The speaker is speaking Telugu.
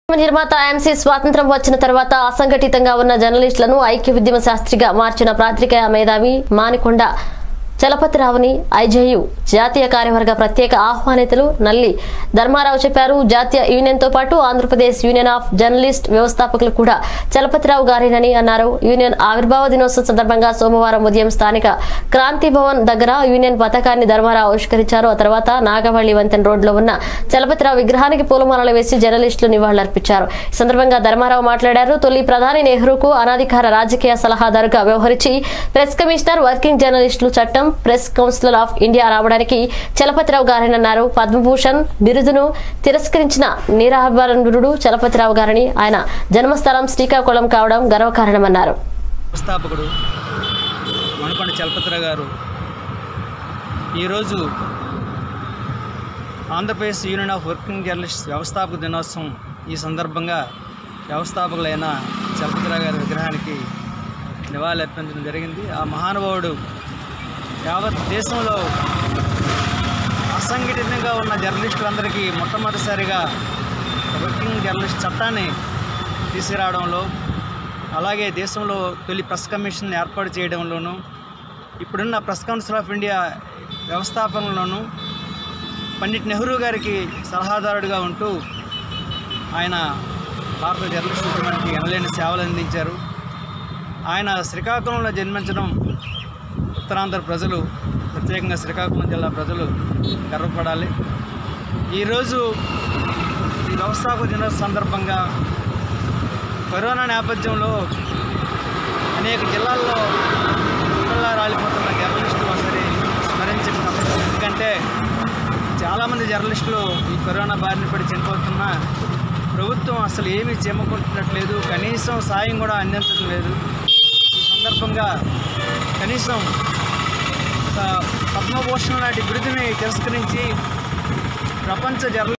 నిర్మాత ఎంసీ స్వాతంత్రం వచ్చిన తర్వాత అసంఘటితంగా ఉన్న జర్నలిస్టులను ఐక్య ఉద్యమ శాస్త్రిగా మార్చిన పాత్రికేయ మేధావి మానికొండ చలపతిరావుని ఐజేయు జాతీయ కార్యవర్గ ప్రత్యేక ఆహ్వానితులు నల్లి ధర్మారావు చెప్పారు జాతీయ యూనియన్ తో పాటు ఆంధ్రప్రదేశ్ యూనియన్ ఆఫ్ జర్నలిస్ట్ వ్యవస్థాపకులు కూడా చలపతిరావు గారేనని అన్నారు యూనియన్ ఆవిర్భావ దినోత్సవం సందర్భంగా సోమవారం ఉదయం స్థానిక క్రాంతి భవన్ దగ్గర యూనియన్ పథకాన్ని ధర్మారావు ఆవిష్కరించారు ఆ తర్వాత నాగవల్లి వంతెన రోడ్లో ఉన్న చలపతిరావు విగ్రహానికి పూలమాలలు వేసి జర్నలిస్టులు నివాళులర్పించారు ఈ సందర్భంగా ధర్మారావు మాట్లాడారు తొలి ప్రధాని నెహ్రూకు అనాధికార రాజకీయ సలహాదారుగా వ్యవహరించి ప్రెస్ కమిషనర్ వర్కింగ్ జర్నలిస్టులు చట్టం ప్రెస్ కౌన్సిల్ ఆఫ్ ఇండియా రావడానికి చలపతిరావు గారేనన్నారు పద్మభూషణ్ బిరుదును తిరస్కరించిన నిరాభరణుడు చలపతిరావు గారని ఆయన జన్మస్థలం శ్రీకాకుళం కావడం గర్వకారణమన్నారు వ్యవస్థాపకుడు మణికొండ చలపతిరావు గారు ఈరోజు Andhra Pradesh union of working journalist వ్యవస్థాపక దినోత్సవం ఈ సందర్భంగా వ్యవస్థాపకులైన చలపతిరావు గారి విగ్రహానికి నివాళులు అర్పించడం జరిగింది ఆ మహానుభావుడు యావత్ దేశంలో అసంఘటితంగా ఉన్న జర్నలిస్టులందరికీ మొట్టమొదటిసారిగా వర్కింగ్ జర్నలిస్ట్ చట్టాన్ని తీసుకురావడంలో అలాగే దేశంలో తొలి ప్రెస్ కమిషన్ ఏర్పాటు చేయడంలోనూ ఇప్పుడున్న ప్రెస్ కౌన్సిల్ ఆఫ్ ఇండియా వ్యవస్థాపనలోనూ పండిట్ నెహ్రూ గారికి సలహాదారుడిగా ఉంటూ ఆయన భారత జర్నలిస్ట్ ఉద్యమానికి ఎనలేని సేవలు అందించారు ఆయన శ్రీకాకుళంలో జన్మించడం ఉత్తరాంధ్ర ప్రజలు ప్రత్యేకంగా శ్రీకాకుళం జిల్లా ప్రజలు గర్వపడాలి ఈరోజు ఈ వ్యవస్థాపక దినోత్సవ సందర్భంగా కరోనా నేపథ్యంలో అనేక జిల్లాల్లో పిల్లల రాలిపోతున్న జర్నలిస్టులు ఒకసారి స్మరించడం తప్పదు. ఎందుకంటే చాలామంది జర్నలిస్టులు ఈ కరోనా బారిన పడి చనిపోతున్నా ప్రభుత్వం అసలు ఏమీ చేమకుంటున్నట్లేదు కనీసం సాయం కూడా అందించడం లేదు ఈ సందర్భంగా కనీసం ఒక పద్మభూషణ్ లాంటి బిరుదుని తిరస్కరించి ప్రపంచ జర్నలిస్ట్